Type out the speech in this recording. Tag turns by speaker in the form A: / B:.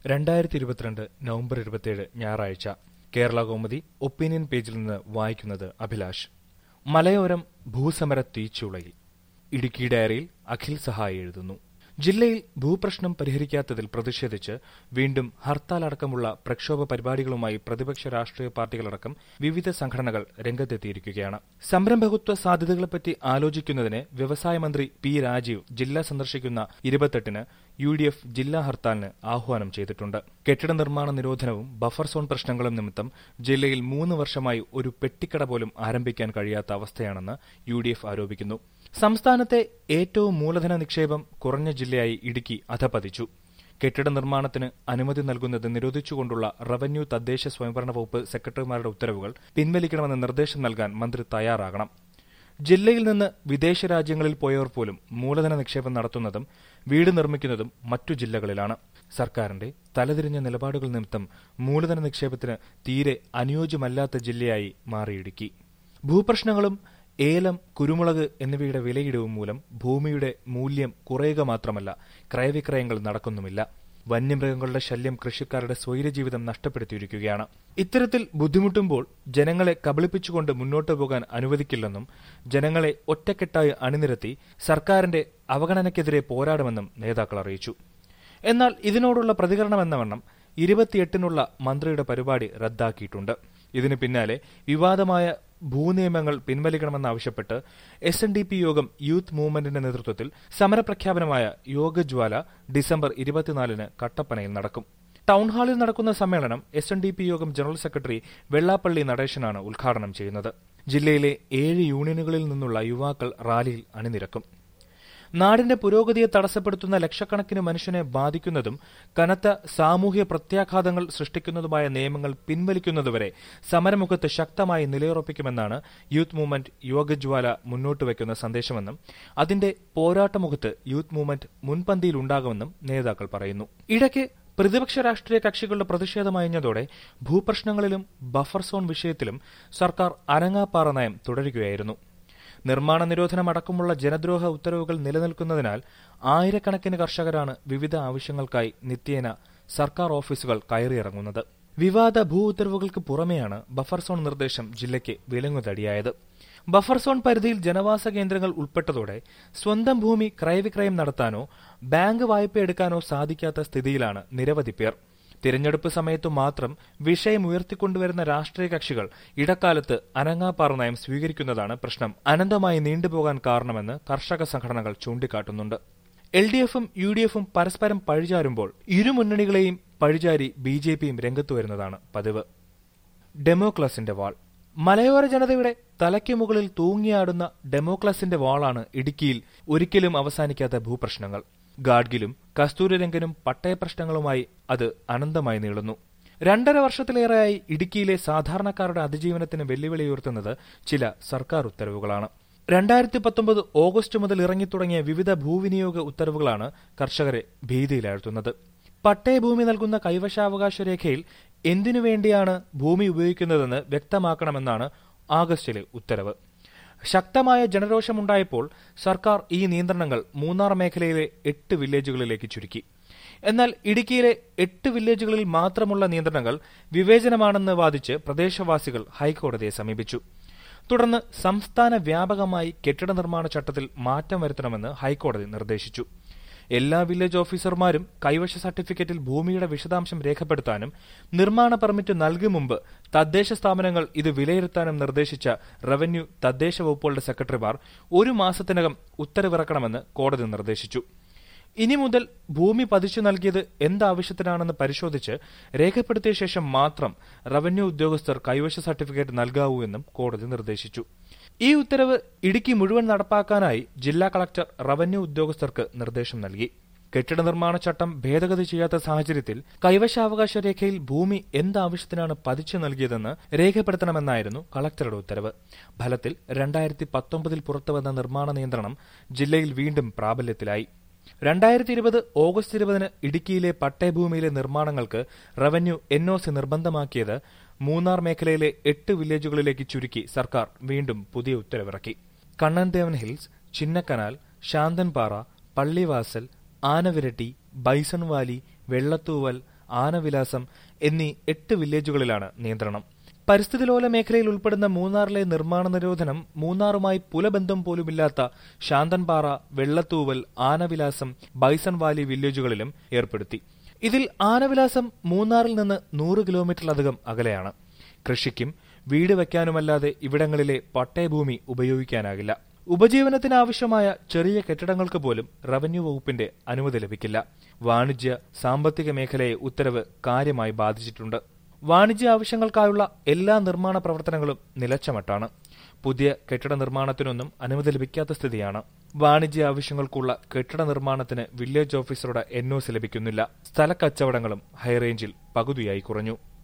A: രണ്ടായിരത്തി ഇരുപത്തിരണ്ട് നവംബർ ഇരുപത്തിയേഴ് ഞായറാഴ്ച കേരള കൗമുദി ഒപ്പീനിയൻ പേജിൽ നിന്ന് വായിക്കുന്നത് അഭിലാഷ് മലയോരം ഭൂസമര തീച്ചുളയിൽ ഇടുക്കി ഡയറിയിൽ അഖിൽ സഹായി എഴുതുന്നു ജില്ലയിൽ ഭൂപ്രശ്നം പരിഹരിക്കാത്തതിൽ പ്രതിഷേധിച്ച് വീണ്ടും ഹർത്താൽ അടക്കമുള്ള പ്രക്ഷോഭ പരിപാടികളുമായി പ്രതിപക്ഷ രാഷ്ട്രീയ പാർട്ടികളടക്കം വിവിധ സംഘടനകൾ രംഗത്തെത്തിയിരിക്കുകയാണ് സംരംഭകത്വ സാധ്യതകളെപ്പറ്റി ആലോചിക്കുന്നതിന് വ്യവസായ മന്ത്രി പി രാജീവ് ജില്ല സന്ദർശിക്കുന്ന ഇരുപത്തെട്ടിന് യു ഡി എഫ് ജില്ലാ ഹർത്താലിന് ആഹ്വാനം ചെയ്തിട്ടുണ്ട് കെട്ടിട നിർമ്മാണ നിരോധനവും ബഫർ സോൺ പ്രശ്നങ്ങളും നിമിത്തം ജില്ലയിൽ മൂന്ന് വർഷമായി ഒരു പെട്ടിക്കട പോലും ആരംഭിക്കാൻ കഴിയാത്ത അവസ്ഥയാണെന്ന് യു ഡി എഫ് ആരോപിക്കുന്നു സംസ്ഥാനത്തെ ഏറ്റവും മൂലധന നിക്ഷേപം കുറഞ്ഞ ജില്ലയായി ഇടുക്കി അധപതിച്ചു കെട്ടിട നിർമ്മാണത്തിന് അനുമതി നൽകുന്നത് നിരോധിച്ചുകൊണ്ടുള്ള റവന്യൂ തദ്ദേശ സ്വയംഭരണ വകുപ്പ് സെക്രട്ടറിമാരുടെ ഉത്തരവുകൾ പിൻവലിക്കണമെന്ന നിർദ്ദേശം നൽകാൻ മന്ത്രി തയ്യാറാകണം ജില്ലയിൽ നിന്ന് വിദേശ രാജ്യങ്ങളിൽ പോയവർ പോലും മൂലധന നിക്ഷേപം നടത്തുന്നതും വീട് നിർമ്മിക്കുന്നതും മറ്റു ജില്ലകളിലാണ് സർക്കാരിന്റെ തലതിരിഞ്ഞ നിലപാടുകൾ നിമിത്തം മൂലധന നിക്ഷേപത്തിന് തീരെ അനുയോജ്യമല്ലാത്ത ജില്ലയായി മാറി ഇടുക്കി ഭൂപ്രശ്നങ്ങളും ഏലം കുരുമുളക് എന്നിവയുടെ വിലയിടിവും മൂലം ഭൂമിയുടെ മൂല്യം കുറയുക മാത്രമല്ല ക്രയവിക്രയങ്ങൾ നടക്കുന്നുമില്ല വന്യമൃഗങ്ങളുടെ ശല്യം കൃഷിക്കാരുടെ സ്വൈരജീവിതം നഷ്ടപ്പെടുത്തിയിരിക്കുകയാണ് ഇത്തരത്തിൽ ബുദ്ധിമുട്ടുമ്പോൾ ജനങ്ങളെ കബളിപ്പിച്ചുകൊണ്ട് മുന്നോട്ടു പോകാൻ അനുവദിക്കില്ലെന്നും ജനങ്ങളെ ഒറ്റക്കെട്ടായി അണിനിരത്തി സർക്കാരിന്റെ അവഗണനയ്ക്കെതിരെ പോരാടുമെന്നും നേതാക്കൾ അറിയിച്ചു എന്നാൽ ഇതിനോടുള്ള പ്രതികരണമെന്ന വണ്ണം ഇരുപത്തിയെട്ടിനുള്ള മന്ത്രിയുടെ പരിപാടി റദ്ദാക്കിയിട്ടുണ്ട് ഇതിന് പിന്നാലെ വിവാദമായ ഭൂനിയമങ്ങൾ പിൻവലിക്കണമെന്നാവശ്യപ്പെട്ട് എസ് എൻ ഡി പി യോഗം യൂത്ത് മൂവ്മെന്റിന്റെ നേതൃത്വത്തിൽ സമരപ്രഖ്യാപനമായ യോഗജ്വാല ഡിസംബർ ഇരുപത്തിനാലിന് കട്ടപ്പനയിൽ നടക്കും ടൗൺഹാളിൽ നടക്കുന്ന സമ്മേളനം എസ് എൻ ഡി പി യോഗം ജനറൽ സെക്രട്ടറി വെള്ളാപ്പള്ളി നടേശനാണ് ഉദ്ഘാടനം ചെയ്യുന്നത് ജില്ലയിലെ ഏഴ് യൂണിയനുകളിൽ നിന്നുള്ള യുവാക്കൾ റാലിയിൽ അണിനിരക്കും നാടിന്റെ പുരോഗതിയെ തടസ്സപ്പെടുത്തുന്ന ലക്ഷക്കണക്കിന് മനുഷ്യനെ ബാധിക്കുന്നതും കനത്ത സാമൂഹ്യ പ്രത്യാഘാതങ്ങൾ സൃഷ്ടിക്കുന്നതുമായ നിയമങ്ങൾ പിൻവലിക്കുന്നതുവരെ സമരമുഖത്ത് ശക്തമായി നിലയുറപ്പിക്കുമെന്നാണ് യൂത്ത് മൂവ്മെന്റ് യോഗജ്വാല മുന്നോട്ട് വയ്ക്കുന്ന സന്ദേശമെന്നും അതിന്റെ പോരാട്ടമുഖത്ത് യൂത്ത് മൂവ്മെന്റ് മുൻപന്തിയിലുണ്ടാകുമെന്നും നേതാക്കൾ പറയുന്നു ഇടയ്ക്ക് പ്രതിപക്ഷ രാഷ്ട്രീയ കക്ഷികളുടെ പ്രതിഷേധമയഞ്ഞതോടെ ഭൂപ്രശ്നങ്ങളിലും ബഫർ സോൺ വിഷയത്തിലും സർക്കാർ അനങ്ങാപ്പാറ നയം തുടരുകയായിരുന്നു നിർമ്മാണ നിരോധനം അടക്കമുള്ള ജനദ്രോഹ ഉത്തരവുകൾ നിലനിൽക്കുന്നതിനാൽ ആയിരക്കണക്കിന് കർഷകരാണ് വിവിധ ആവശ്യങ്ങൾക്കായി നിത്യേന സർക്കാർ ഓഫീസുകൾ കയറിയിറങ്ങുന്നത് വിവാദ ഭൂ ഉത്തരവുകൾക്ക് പുറമെയാണ് ബഫർ സോൺ നിർദ്ദേശം ജില്ലയ്ക്ക് വിലങ്ങുതടിയായത് ബഫർ സോൺ പരിധിയിൽ ജനവാസ കേന്ദ്രങ്ങൾ ഉൾപ്പെട്ടതോടെ സ്വന്തം ഭൂമി ക്രയവിക്രയം നടത്താനോ ബാങ്ക് വായ്പ എടുക്കാനോ സാധിക്കാത്ത സ്ഥിതിയിലാണ് നിരവധി പേർ തിരഞ്ഞെടുപ്പ് സമയത്തു മാത്രം വിഷയം ഉയർത്തിക്കൊണ്ടുവരുന്ന രാഷ്ട്രീയ കക്ഷികൾ ഇടക്കാലത്ത് അനങ്ങാപ്പാറ നയം സ്വീകരിക്കുന്നതാണ് പ്രശ്നം അനന്തമായി നീണ്ടുപോകാൻ കാരണമെന്ന് കർഷക സംഘടനകൾ ചൂണ്ടിക്കാട്ടുന്നുണ്ട് എൽ ഡി എഫും യു ഡി എഫും പരസ്പരം പഴിചാരുമ്പോൾ ഇരു മുന്നണികളെയും പഴിചാരി ബി ജെ പിയും രംഗത്തു വരുന്നതാണ് പതിവ് ഡെമോക്ലസിന്റെ വാൾ മലയോര ജനതയുടെ തലയ്ക്ക് മുകളിൽ തൂങ്ങിയാടുന്ന ഡെമോക്ലസിന്റെ വാളാണ് ഇടുക്കിയിൽ ഒരിക്കലും അവസാനിക്കാത്ത ഭൂപ്രശ്നങ്ങൾ ഗാഡ്ഗിലും കസ്തൂരിരംഗനും പട്ടയപ്രശ്നങ്ങളുമായി അത് അനന്തമായി നീളുന്നു രണ്ടര വർഷത്തിലേറെയായി ഇടുക്കിയിലെ സാധാരണക്കാരുടെ അതിജീവനത്തിന് വെല്ലുവിളി ഉയർത്തുന്നത് ചില സർക്കാർ ഉത്തരവുകളാണ് രണ്ടായിരത്തി പത്തൊമ്പത് ഓഗസ്റ്റ് മുതൽ ഇറങ്ങിത്തുടങ്ങിയ വിവിധ ഭൂവിനിയോഗ ഉത്തരവുകളാണ് കർഷകരെ ഭീതിയിലാഴ്ത്തുന്നത് പട്ടയഭൂമി നൽകുന്ന കൈവശാവകാശ രേഖയിൽ എന്തിനു വേണ്ടിയാണ് ഭൂമി ഉപയോഗിക്കുന്നതെന്ന് വ്യക്തമാക്കണമെന്നാണ് ആഗസ്റ്റിലെ ഉത്തരവ് ശക്തമായ ജനരോഷമുണ്ടായപ്പോൾ സർക്കാർ ഈ നിയന്ത്രണങ്ങൾ മൂന്നാർ മേഖലയിലെ എട്ട് വില്ലേജുകളിലേക്ക് ചുരുക്കി എന്നാൽ ഇടുക്കിയിലെ എട്ട് വില്ലേജുകളിൽ മാത്രമുള്ള നിയന്ത്രണങ്ങൾ വിവേചനമാണെന്ന് വാദിച്ച് പ്രദേശവാസികൾ ഹൈക്കോടതിയെ സമീപിച്ചു തുടർന്ന് സംസ്ഥാന വ്യാപകമായി കെട്ടിട നിർമ്മാണ ചട്ടത്തിൽ മാറ്റം വരുത്തണമെന്ന് ഹൈക്കോടതി നിർദ്ദേശിച്ചു എല്ലാ വില്ലേജ് ഓഫീസർമാരും കൈവശ സർട്ടിഫിക്കറ്റിൽ ഭൂമിയുടെ വിശദാംശം രേഖപ്പെടുത്താനും നിർമ്മാണ പെർമിറ്റ് നൽകും മുമ്പ് തദ്ദേശ സ്ഥാപനങ്ങൾ ഇത് വിലയിരുത്താനും നിർദ്ദേശിച്ച റവന്യൂ തദ്ദേശ വകുപ്പുകളുടെ സെക്രട്ടറിമാർ ഒരു മാസത്തിനകം ഉത്തരവിറക്കണമെന്ന് കോടതി നിർദ്ദേശിച്ചു ഇനി മുതൽ ഭൂമി പതിച്ചു നൽകിയത് എന്താവശ്യത്തിനാണെന്ന് പരിശോധിച്ച് രേഖപ്പെടുത്തിയ ശേഷം മാത്രം റവന്യൂ ഉദ്യോഗസ്ഥർ കൈവശ സർട്ടിഫിക്കറ്റ് നൽകാവൂ എന്നും കോടതി നിർദ്ദേശിച്ചു ഈ ഉത്തരവ് ഇടുക്കി മുഴുവൻ നടപ്പാക്കാനായി ജില്ലാ കളക്ടർ റവന്യൂ ഉദ്യോഗസ്ഥർക്ക് നിർദ്ദേശം നൽകി കെട്ടിട നിർമ്മാണ ചട്ടം ഭേദഗതി ചെയ്യാത്ത സാഹചര്യത്തിൽ കൈവശാവകാശ രേഖയിൽ ഭൂമി എന്താവശ്യത്തിനാണ് പതിച്ചു നൽകിയതെന്ന് രേഖപ്പെടുത്തണമെന്നായിരുന്നു കളക്ടറുടെ ഉത്തരവ് ഫലത്തിൽ രണ്ടായിരത്തി പത്തൊമ്പതിൽ പുറത്തുവന്ന നിർമ്മാണ നിയന്ത്രണം ജില്ലയിൽ വീണ്ടും പ്രാബല്യത്തിലായി രണ്ടായിരത്തി ഇരുപത് ഓഗസ്റ്റ് ഇരുപതിന് ഇടുക്കിയിലെ പട്ടയഭൂമിയിലെ നിർമ്മാണങ്ങൾക്ക് റവന്യൂ എൻ ഒ സി നിർബന്ധമാക്കിയത് മൂന്നാർ മേഖലയിലെ എട്ട് വില്ലേജുകളിലേക്ക് ചുരുക്കി സർക്കാർ വീണ്ടും പുതിയ ഉത്തരവിറക്കി Kannan Devan hills Chinnakanal Santhanpara Pallivasal Anaviratty Bison Valley Vellathooval Anavilasam എന്നീ എട്ട് വില്ലേജുകളിലാണ് നിയന്ത്രണം പരിസ്ഥിതിലോല മേഖലയിൽ ഉൾപ്പെടുന്ന മൂന്നാറിലെ നിർമ്മാണ നിരോധനം മൂന്നാറുമായി പുലബന്ധം പോലുമില്ലാത്ത ശാന്തൻപാറ വെള്ളത്തൂവൽ ആനവിലാസം ബൈസൺ വാലി വില്ലേജുകളിലും ഏർപ്പെടുത്തി ഇതിൽ ആനവിലാസം മൂന്നാറിൽ നിന്ന് നൂറ് കിലോമീറ്ററിലധികം അകലെയാണ് കൃഷിക്കും വീട് വയ്ക്കാനുമല്ലാതെ ഇവിടങ്ങളിലെ പട്ടയഭൂമി ഉപയോഗിക്കാനാകില്ല ഉപജീവനത്തിനാവശ്യമായ ചെറിയ കെട്ടിടങ്ങൾക്ക് പോലും റവന്യൂ വകുപ്പിന്റെ അനുമതി ലഭിക്കില്ല വാണിജ്യ സാമ്പത്തിക മേഖലയെ ഉത്തരവ് കാര്യമായി ബാധിച്ചിട്ടുണ്ട് വാണിജ്യ ആവശ്യങ്ങൾക്കായുള്ള എല്ലാ നിർമ്മാണ പ്രവർത്തനങ്ങളും നിലച്ചമട്ടാണ് പുതിയ കെട്ടിട നിർമ്മാണത്തിനൊന്നും അനുമതി ലഭിക്കാത്ത സ്ഥിതിയാണ് വാണിജ്യ ആവശ്യങ്ങൾക്കുള്ള കെട്ടിട നിർമ്മാണത്തിന് വില്ലേജ് ഓഫീസറുടെ എൻഒസി ലഭിക്കുന്നില്ല സ്ഥലക്കച്ചവടങ്ങളും ഹൈറേഞ്ചിൽ പകുതിയായി കുറഞ്ഞു